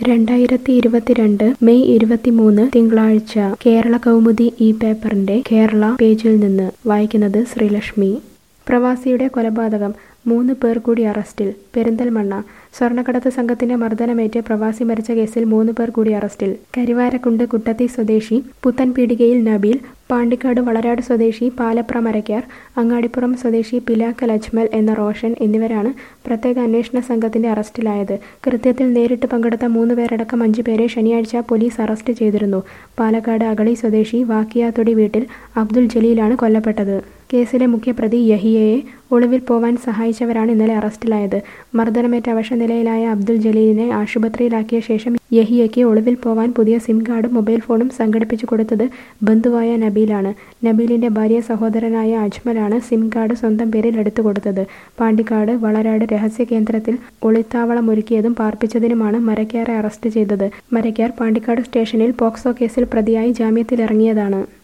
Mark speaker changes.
Speaker 1: രണ്ടായിരത്തി ഇരുപത്തിരണ്ട് മെയ് ഇരുപത്തിമൂന്ന് തിങ്കളാഴ്ച കേരള കൗമുദി ഈ പേപ്പറിന്റെ കേരള പേജിൽ നിന്ന് വായിക്കുന്നത് ശ്രീലക്ഷ്മി പ്രവാസിയുടെ കൊലപാതകം മൂന്ന് പേർ കൂടി അറസ്റ്റിൽ പെരിന്തൽമണ്ണ സ്വർണ്ണക്കടത്ത് സംഘത്തിന്റെ മർദ്ദനമേറ്റ് പ്രവാസി മരിച്ച കേസിൽ മൂന്ന് പേർ കൂടി അറസ്റ്റിൽ കരിവാരക്കുണ്ട് കുട്ടത്തി സ്വദേശി പുത്തൻപീടികയിൽ നബീൽ പാണ്ടിക്കാട് വളരാട് സ്വദേശി പാലപ്ര മരക്കാർ അങ്ങാടിപ്പുറം സ്വദേശി പിലാക്കൽ അജ്മൽ എന്ന റോഷൻ എന്നിവരാണ് പ്രത്യേക അന്വേഷണ സംഘത്തിന്റെ അറസ്റ്റിലായത് കൃത്യത്തിൽ നേരിട്ട് പങ്കെടുത്ത മൂന്ന് പേരടക്കം അഞ്ചു പേരെ ശനിയാഴ്ച പോലീസ് അറസ്റ്റ് ചെയ്തിരുന്നു പാലക്കാട് അഗളി സ്വദേശി വാക്കിയാത്തൊടി വീട്ടിൽ അബ്ദുൽ ജലീലാണ് കൊല്ലപ്പെട്ടത് കേസിലെ മുഖ്യപ്രതി യഹിയയെ ഒളിവിൽ പോവാൻ സഹായിച്ചവരാണ് ഇന്നലെ അറസ്റ്റിലായത് മർദ്ദനമേറ്റ അവശനിലയിലായ അബ്ദുൽ ജലീലിനെ ആശുപത്രിയിലാക്കിയ ശേഷം യഹിയയ്ക്ക് ഒളിവിൽ പോവാൻ പുതിയ സിം കാർഡും മൊബൈൽ ഫോണും സംഘടിപ്പിച്ചു കൊടുത്തത് ബന്ധുവായ നബീലാണ് നബീലിന്റെ ഭാര്യ സഹോദരനായ അജ്മലാണ് സിം കാർഡ് സ്വന്തം പേരിൽ എടുത്തു കൊടുത്തത് പാണ്ടിക്കാട് വളരാട് രഹസ്യ കേന്ദ്രത്തിൽ ഒളിത്താവളം ഒരുക്കിയതും പാർപ്പിച്ചതിനുമാണ് മരക്കാരെ അറസ്റ്റ് ചെയ്തത് മരക്കാർ പാണ്ടിക്കാട് സ്റ്റേഷനിൽ പോക്സോ കേസിൽ പ്രതിയായി ജാമ്യത്തിലിറങ്ങിയതാണ്